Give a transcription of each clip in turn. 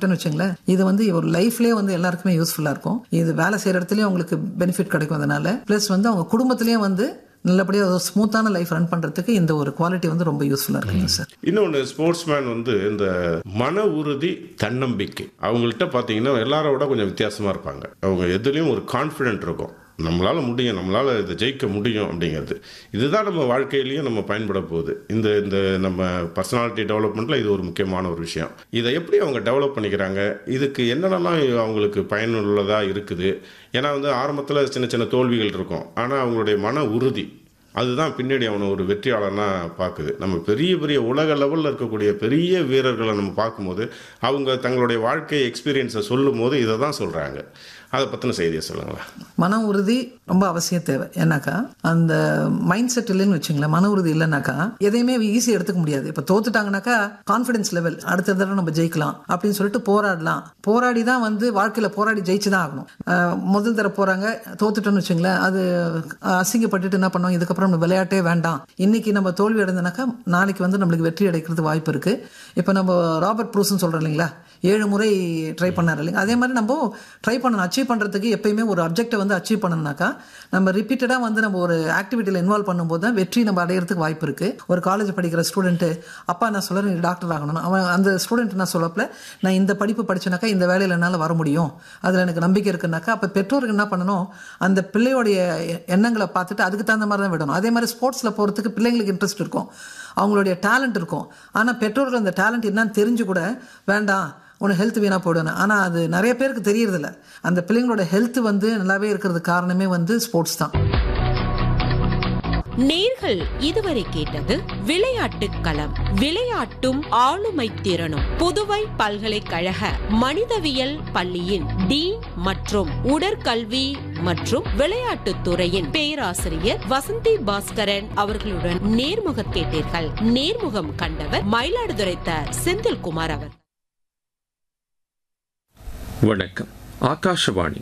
கத்துக்கிட்டேன்னு வச்சுங்களேன் இது வந்து ஒரு லைஃப்லயே வந்து எல்லாருக்குமே யூஸ்ஃபுல்லா இருக்கும் இது வேலை செய்யற இடத்துலயும் அவங்களுக்கு பெனிஃபிட் கிடைக்கும் அதனால பிளஸ் வந்து அவங்க குடும்பத்திலயும் வந்து நல்லபடியாக ஸ்மூத்தான லைஃப் ரன் பண்றதுக்கு இந்த ஒரு குவாலிட்டி வந்து ரொம்ப யூஸ்ஃபுல்லா இருக்குங்க சார் இன்னொன்று ஸ்போர்ட்ஸ்மேன் வந்து இந்த மன உறுதி தன்னம்பிக்கை அவங்கள்ட்ட பார்த்தீங்கன்னா எல்லாரோட விட கொஞ்சம் வித்தியாசமாக இருப்பாங்க அவங்க எதுலேயும் ஒரு கான்ஃபிடென்ட் இருக்கும் நம்மளால முடியும் நம்மளால இதை ஜெயிக்க முடியும் அப்படிங்கிறது இதுதான் நம்ம வாழ்க்கையிலையும் நம்ம பயன்பட போகுது இந்த இந்த நம்ம பர்சனாலிட்டி டெவலப்மெண்ட்ல இது ஒரு முக்கியமான ஒரு விஷயம் இதை எப்படி அவங்க டெவலப் பண்ணிக்கிறாங்க இதுக்கு என்னென்னலாம் அவங்களுக்கு பயனுள்ளதா இருக்குது ஏன்னா வந்து ஆரம்பத்தில் சின்ன சின்ன தோல்விகள் இருக்கும் ஆனால் அவங்களுடைய மன உறுதி அதுதான் பின்னாடி அவனை ஒரு வெற்றியாளனா பார்க்குது நம்ம பெரிய பெரிய உலக லெவலில் இருக்கக்கூடிய பெரிய வீரர்களை நம்ம பார்க்கும்போது அவங்க தங்களுடைய வாழ்க்கை எக்ஸ்பீரியன்ஸை சொல்லும் போது இதை தான் சொல்கிறாங்க அதை பற்றின செய்தியை சொல்லுங்களேன் மன உறுதி ரொம்ப அவசியம் தேவை ஏன்னாக்கா அந்த மைண்ட் செட் இல்லைன்னு வச்சுங்களேன் மன உறுதி இல்லைனாக்கா எதையுமே ஈஸியாக எடுத்துக்க முடியாது இப்போ தோத்துட்டாங்கனாக்கா கான்ஃபிடன்ஸ் லெவல் அடுத்த தடவை நம்ம ஜெயிக்கலாம் அப்படின்னு சொல்லிட்டு போராடலாம் போராடி தான் வந்து வாழ்க்கையில் போராடி ஜெயிச்சு தான் ஆகணும் அஹ் முதல் தடவை போறாங்க தோத்துட்டோன்னு வச்சுங்களேன் அது அஹ், அசிங்கப்பட்டுட்டு என்ன பண்ணுவோம் இதுக்கப்புறம் நம்ம விளையாட்டே வேண்டாம் இன்னைக்கு நம்ம தோல்வி அடைந்தனாக்கா நாளைக்கு வந்து நம்மளுக்கு வெற்றி அடைக்கிறது வாய்ப்பு இருக்கு இப்போ நம்ம ராபர்ட் ப்ரூஸ்ன்னு சொல்றோம் இல்லைங்களா ஏழு முறை ட்ரை பண்ணார் இல்லைங்க அதே மாதிரி நம்ம ட்ரை பண்ணணும் அச்சீவ் பண்ணுறதுக்கு எப்பயுமே ஒரு அப்ஜெக்டை வந்து அச்சீவ் பண்ணணும்னாக்கா நம்ம ரிப்பீட்டடாக வந்து நம்ம ஒரு ஆக்டிவிட்டியில் இன்வால்வ் பண்ணும்போது தான் வெற்றி நம்ம அடையிறதுக்கு வாய்ப்பு இருக்குது ஒரு காலேஜ் படிக்கிற ஸ்டூடெண்ட்டு அப்பா நான் சொல்கிறேன் நீ டாக்டர் ஆகணும் அவன் அந்த ஸ்டூடெண்ட் நான் சொல்லப்பல நான் இந்த படிப்பு படிச்சேனாக்கா இந்த வேலையில் என்னால் வர முடியும் அதில் எனக்கு நம்பிக்கை இருக்குனாக்கா அப்போ பெற்றோருக்கு என்ன பண்ணணும் அந்த பிள்ளையோடைய எ- எண்ணங்களை பார்த்துட்டு அதுக்கு தகுந்த மாதிரி தான் விடணும் அதே மாதிரி ஸ்போர்ட்ஸில் போகிறதுக்கு பிள்ளைங்களுக்கு இன்ட்ரெஸ்ட் இருக்கும் அவங்களுடைய டேலண்ட் இருக்கும் ஆனால் பெற்றோர்கள் அந்த டேலண்ட் என்னன்னு தெரிஞ்சு கூட வேண்டாம் உனக்கு ஹெல்த் வீணாக போயிடுவேன் ஆனால் அது நிறைய பேருக்கு தெரியறதில்ல அந்த பிள்ளைங்களோட ஹெல்த் வந்து நல்லாவே இருக்கிறது காரணமே வந்து ஸ்போர்ட்ஸ் தான் நேர்கள் இதுவரை கேட்டது விளையாட்டுக் களம் விளையாட்டும் ஆளுமை திறனும் புதுவை பல்கலைக்கழக மனிதவியல் பள்ளியின் டீன் மற்றும் உடற்கல்வி மற்றும் விளையாட்டுத் துறையின் பேராசிரியர் வசந்தி பாஸ்கரன் அவர்களுடன் நேர்முகம் கேட்டீர்கள் நேர்முகம் கண்டவர் மயிலாடுதுறை த செந்தில்குமார் அவர் வணக்கம் ஆகாஷவாணி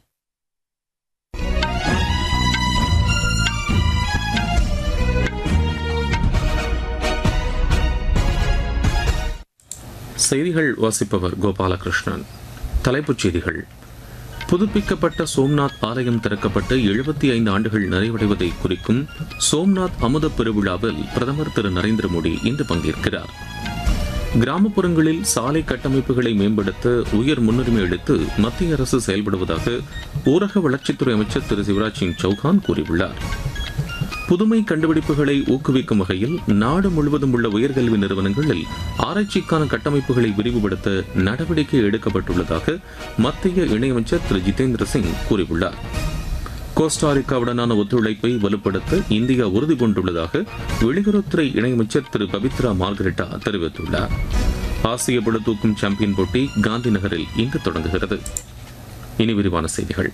செய்திகள் வாசிப்பவர் கோபாலகிருஷ்ணன் தலைப்புச் செய்திகள் புதுப்பிக்கப்பட்ட சோம்நாத் ஆலயம் திறக்கப்பட்டு எழுபத்தி ஐந்து ஆண்டுகள் நிறைவடைவதை குறிக்கும் சோம்நாத் அமுத பெருவிழாவில் பிரதமர் திரு நரேந்திர மோடி இன்று பங்கேற்கிறார் கிராமப்புறங்களில் சாலை கட்டமைப்புகளை மேம்படுத்த உயர் முன்னுரிமை அளித்து மத்திய அரசு செயல்படுவதாக ஊரக வளர்ச்சித்துறை அமைச்சர் திரு சிவராஜ் சிங் சௌகான் கூறியுள்ளார் புதுமை கண்டுபிடிப்புகளை ஊக்குவிக்கும் வகையில் நாடு முழுவதும் உள்ள உயர்கல்வி நிறுவனங்களில் ஆராய்ச்சிக்கான கட்டமைப்புகளை விரிவுபடுத்த நடவடிக்கை எடுக்கப்பட்டுள்ளதாக மத்திய இணையமைச்சர் திரு ஜிதேந்திர சிங் கூறியுள்ளார் கோஸ்டாரிக்காவுடனான ஒத்துழைப்பை வலுப்படுத்த இந்தியா உறுதி பூண்டுள்ளதாக வெளியுறவுத்துறை இணையமைச்சர் திரு பவித்ரா மார்கரெட்டா தெரிவித்துள்ளார் ஆசிய பளுதூக்கும் சாம்பியன் போட்டி காந்தி நகரில் இன்று தொடங்குகிறது இனி விரிவான செய்திகள்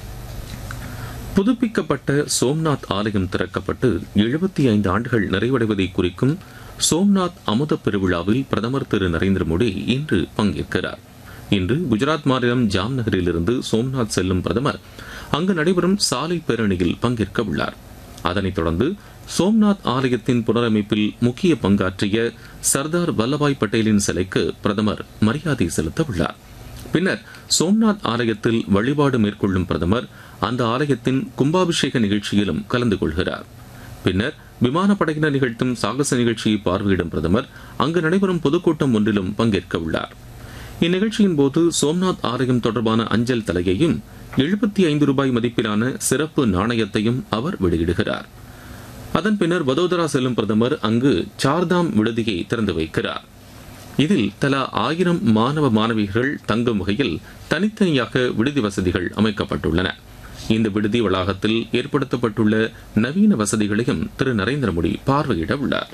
புதுப்பிக்கப்பட்ட சோம்நாத் ஆலயம் திறக்கப்பட்டு எழுபத்தி ஐந்து ஆண்டுகள் நிறைவடைவதை குறிக்கும் சோம்நாத் அமுத பெருவிழாவில் பிரதமர் திரு நரேந்திர மோடி இன்று பங்கேற்கிறார் இன்று குஜராத் மாநிலம் ஜாம் நகரிலிருந்து சோம்நாத் செல்லும் பிரதமர் அங்கு நடைபெறும் சாலை பேரணியில் பங்கேற்க உள்ளார் அதனைத் தொடர்ந்து சோம்நாத் ஆலயத்தின் புனரமைப்பில் முக்கிய பங்காற்றிய சர்தார் வல்லபாய் பட்டேலின் சிலைக்கு பிரதமர் மரியாதை செலுத்த உள்ளார் பின்னர் சோம்நாத் ஆலயத்தில் வழிபாடு மேற்கொள்ளும் பிரதமர் அந்த ஆலயத்தின் கும்பாபிஷேக நிகழ்ச்சியிலும் கலந்து கொள்கிறார் பின்னர் விமானப்படையினர் நிகழ்த்தும் சாகச நிகழ்ச்சியை பார்வையிடும் பிரதமர் அங்கு நடைபெறும் பொதுக்கூட்டம் ஒன்றிலும் பங்கேற்க உள்ளார் இந்நிகழ்ச்சியின் போது சோம்நாத் ஆலயம் தொடர்பான அஞ்சல் தலையையும் எழுபத்தி ஐந்து ரூபாய் மதிப்பிலான சிறப்பு நாணயத்தையும் அவர் வெளியிடுகிறார் அதன் பின்னர் வதோதரா செல்லும் பிரதமர் அங்கு சார்தாம் விடுதியை திறந்து வைக்கிறார் இதில் தலா ஆயிரம் மாணவ மாணவிகள் தங்கும் வகையில் தனித்தனியாக விடுதி வசதிகள் அமைக்கப்பட்டுள்ளன இந்த விடுதி வளாகத்தில் ஏற்படுத்தப்பட்டுள்ள நவீன வசதிகளையும் திரு நரேந்திர மோடி பார்வையிட உள்ளார்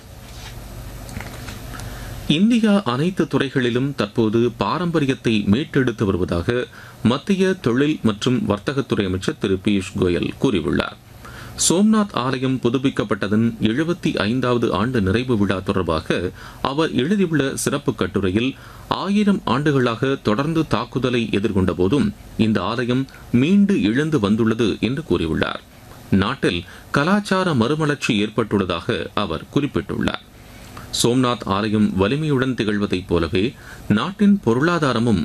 இந்தியா அனைத்து துறைகளிலும் தற்போது பாரம்பரியத்தை மீட்டெடுத்து வருவதாக மத்திய தொழில் மற்றும் வர்த்தகத்துறை அமைச்சர் திரு பியூஷ் கோயல் கூறியுள்ளார் சோம்நாத் ஆலயம் புதுப்பிக்கப்பட்டதன் எழுபத்தி ஐந்தாவது ஆண்டு நிறைவு விழா தொடர்பாக அவர் எழுதியுள்ள சிறப்பு கட்டுரையில் ஆயிரம் ஆண்டுகளாக தொடர்ந்து தாக்குதலை எதிர்கொண்ட போதும் இந்த ஆலயம் மீண்டு எழுந்து வந்துள்ளது என்று கூறியுள்ளார் நாட்டில் கலாச்சார மறுமலர்ச்சி ஏற்பட்டுள்ளதாக அவர் குறிப்பிட்டுள்ளார் சோம்நாத் ஆலயம் வலிமையுடன் திகழ்வதைப் போலவே நாட்டின் பொருளாதாரமும்